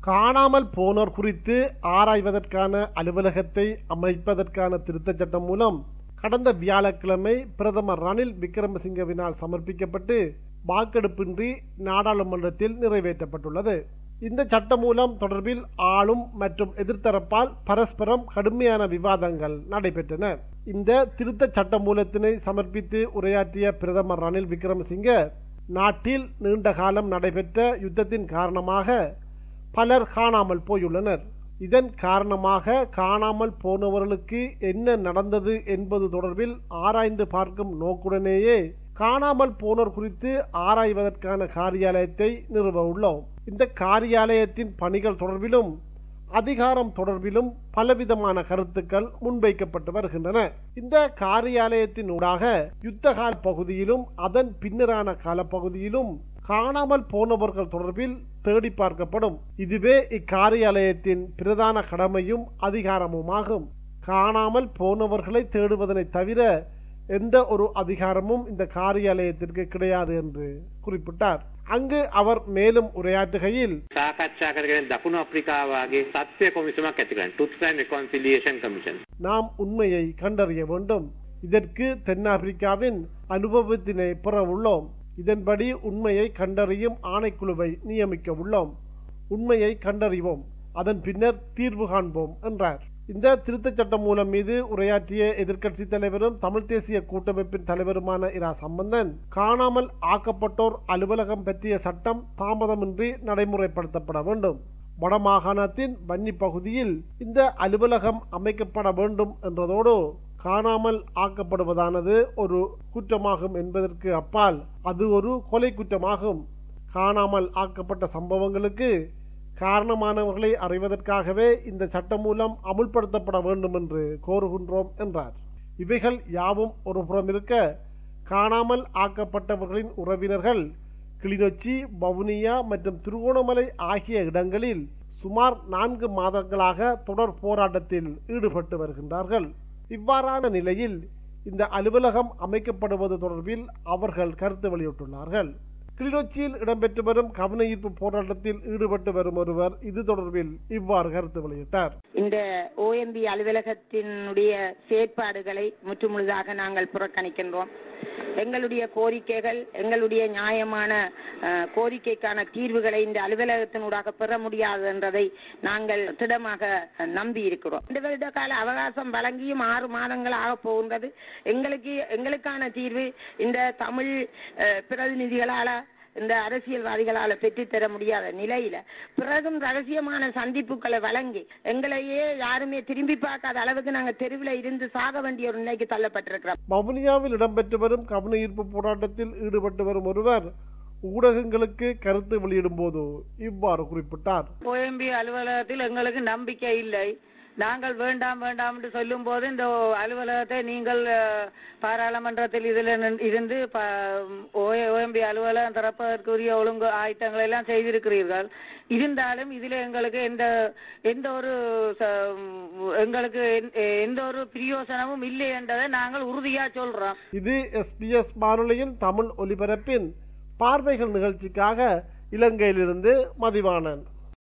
காணாமல் போனோர் குறித்து ஆராய்வதற்கான அலுவலகத்தை அமைப்பதற்கான திருத்தச் சட்டம் மூலம் கடந்த வியாழக்கிழமை பிரதமர் ரணில் விக்ரமசிங்கவினால் சமர்ப்பிக்கப்பட்டு வாக்கெடுப்பின்றி நாடாளுமன்றத்தில் நிறைவேற்றப்பட்டுள்ளது இந்த சட்ட மூலம் தொடர்பில் ஆளும் மற்றும் எதிர்த்தரப்பால் பரஸ்பரம் கடுமையான விவாதங்கள் நடைபெற்றன இந்த திருத்த சட்ட மூலத்தினை சமர்ப்பித்து உரையாற்றிய பிரதமர் ரணில் விக்ரமசிங்க நாட்டில் நீண்ட காலம் நடைபெற்ற யுத்தத்தின் காரணமாக பலர் காணாமல் போயுள்ளனர் இதன் காரணமாக காணாமல் போனவர்களுக்கு என்ன நடந்தது என்பது தொடர்பில் ஆராய்ந்து பார்க்கும் நோக்குடனேயே காணாமல் போனோர் குறித்து ஆராய்வதற்கான காரியாலயத்தை நிறுவ உள்ளோம் இந்த காரியாலயத்தின் பணிகள் தொடர்பிலும் அதிகாரம் தொடர்பிலும் பலவிதமான கருத்துக்கள் முன்வைக்கப்பட்டு வருகின்றன இந்த காரியாலயத்தின் ஊடாக யுத்த கால பகுதியிலும் அதன் பின்னரான காலப்பகுதியிலும் காணாமல் போனவர்கள் தொடர்பில் தேடி பார்க்கப்படும் இதுவே இக்காரியாலயத்தின் பிரதான கடமையும் அதிகாரமுமாகும் காணாமல் போனவர்களை தேடுவதனை தவிர எந்த ஒரு அதிகாரமும் இந்த காரியாலயத்திற்கு கிடையாது என்று குறிப்பிட்டார் அங்கு அவர் மேலும் உரையாற்றுகையில் සාකච්ඡා කරගෙන දකුණු අප්‍රිකාවාගේ සත්‍ය කොමිසමක් ඇති කරන්න ටුත්ස් ඇන්ඩ් රිකන්සිලියේෂන් කමිෂන් நாம் உண்மையை கண்டறிய வேண்டும் இதற்கு தென்னாப்பிரிக்காவின் அனுபவத்தினை பெற உள்ளோம் இதன்படி உண்மையை கண்டறியும் ஆணைக்குழுவை நியமிக்க உள்ளோம் உண்மையை கண்டறிவோம் அதன் பின்னர் தீர்வு காண்போம் என்றார் இந்த திருத்தச் சட்டம் மூலம் மீது உரையாற்றிய எதிர்க்கட்சி தலைவரும் தமிழ் தேசிய கூட்டமைப்பின் தலைவருமான இரா சம்பந்தன் காணாமல் ஆக்கப்பட்டோர் அலுவலகம் பற்றிய சட்டம் தாமதமின்றி நடைமுறைப்படுத்தப்பட வேண்டும் வடமாகாணத்தின் வன்னி பகுதியில் இந்த அலுவலகம் அமைக்கப்பட வேண்டும் என்றதோடு காணாமல் ஆக்கப்படுவதானது ஒரு குற்றமாகும் என்பதற்கு அப்பால் அது ஒரு கொலை குற்றமாகும் காணாமல் ஆக்கப்பட்ட சம்பவங்களுக்கு காரணமானவர்களை அறிவதற்காகவே இந்த சட்டம் மூலம் அமுல்படுத்தப்பட வேண்டும் என்று கோருகின்றோம் என்றார் இவைகள் யாவும் ஒரு புறம் இருக்க காணாமல் ஆக்கப்பட்டவர்களின் உறவினர்கள் கிளிநொச்சி வவுனியா மற்றும் திருகோணமலை ஆகிய இடங்களில் சுமார் நான்கு மாதங்களாக தொடர் போராட்டத்தில் ஈடுபட்டு வருகின்றார்கள் இவ்வாறான நிலையில் இந்த அலுவலகம் அமைக்கப்படுவது தொடர்பில் அவர்கள் கருத்து வெளியிட்டுள்ளார்கள் கிளிநொச்சியில் இடம்பெற்று வரும் கவன ஈர்ப்பு போராட்டத்தில் ஈடுபட்டு வரும் ஒருவர் இது தொடர்பில் இவ்வாறு கருத்து வெளியிட்டார் இந்த ஓஎம்பி அலுவலகத்தினுடைய செயற்பாடுகளை முற்றுமுழுதாக நாங்கள் புறக்கணிக்கின்றோம் எங்களுடைய கோரிக்கைகள் எங்களுடைய நியாயமான அஹ், கோரிக்கைக்கான தீர்வுகளை இந்த அலுவலகத்தினூடாக பெற முடியாது என்றதை நாங்கள் திடமாக நம்பி இருக்கிறோம் ரெண்டு வருட கால அவகாசம் வழங்கியும் ஆறு மாதங்கள் ஆக போகின்றது எங்களுக்கு எங்களுக்கான தீர்வு இந்த தமிழ் அஹ், பிரதிநிதிகளால இந்த அரசியல்வாதிகளால பெற்றுத்தர முடியாத நிலையில பிறகும் ரகசியமான சந்திப்புகளை வழங்கி எங்களையே யாருமே திரும்பி பார்க்காத அளவுக்கு நாங்க தெருவில் இருந்து சாக வேண்டிய ஒரு நிலைக்கு தள்ளப்பட்டிருக்கிறோம் வவுனியாவில் இடம்பெற்று வரும் கவன ஈர்ப்பு போராட்டத்தில் ஈடுபட்டு வரும் ஒருவர் ஊடகங்களுக்கு கருத்து வெளியிடும் போது இவ்வாறு குறிப்பிட்டார் ஓஎம்பி அலுவலகத்தில் எங்களுக்கு நம்பிக்கை இல்லை நாங்கள் வேண்டாம் வேண்டாம் என்று சொல்லும் போது இந்த அலுவலகத்தை நீங்கள் அஹ், பாராளுமன்றத்தில் இதில் நின்- இருந்து ஓஎம்பி அலுவலகம் திறப்பதற்குரிய ஒழுங்கு ஆயத்தங்களை எல்லாம் செய்திருக்கிறீர்கள் இருந்தாலும் இதில் எங்களுக்கு எந்த எந்த ஒரு ச- எங்களுக்கு எந்த- எந்த ஒரு பிரயோசனமும் இல்லை என்றதை நாங்கள் உறுதியா சொல்றோம் இது எஸ்பிஎஸ் வானொலியின் தமிழ் ஒலிபரப்பின் பார்வைகள் நிகழ்ச்சிக்காக இலங்கையிலிருந்து மதிவாணன்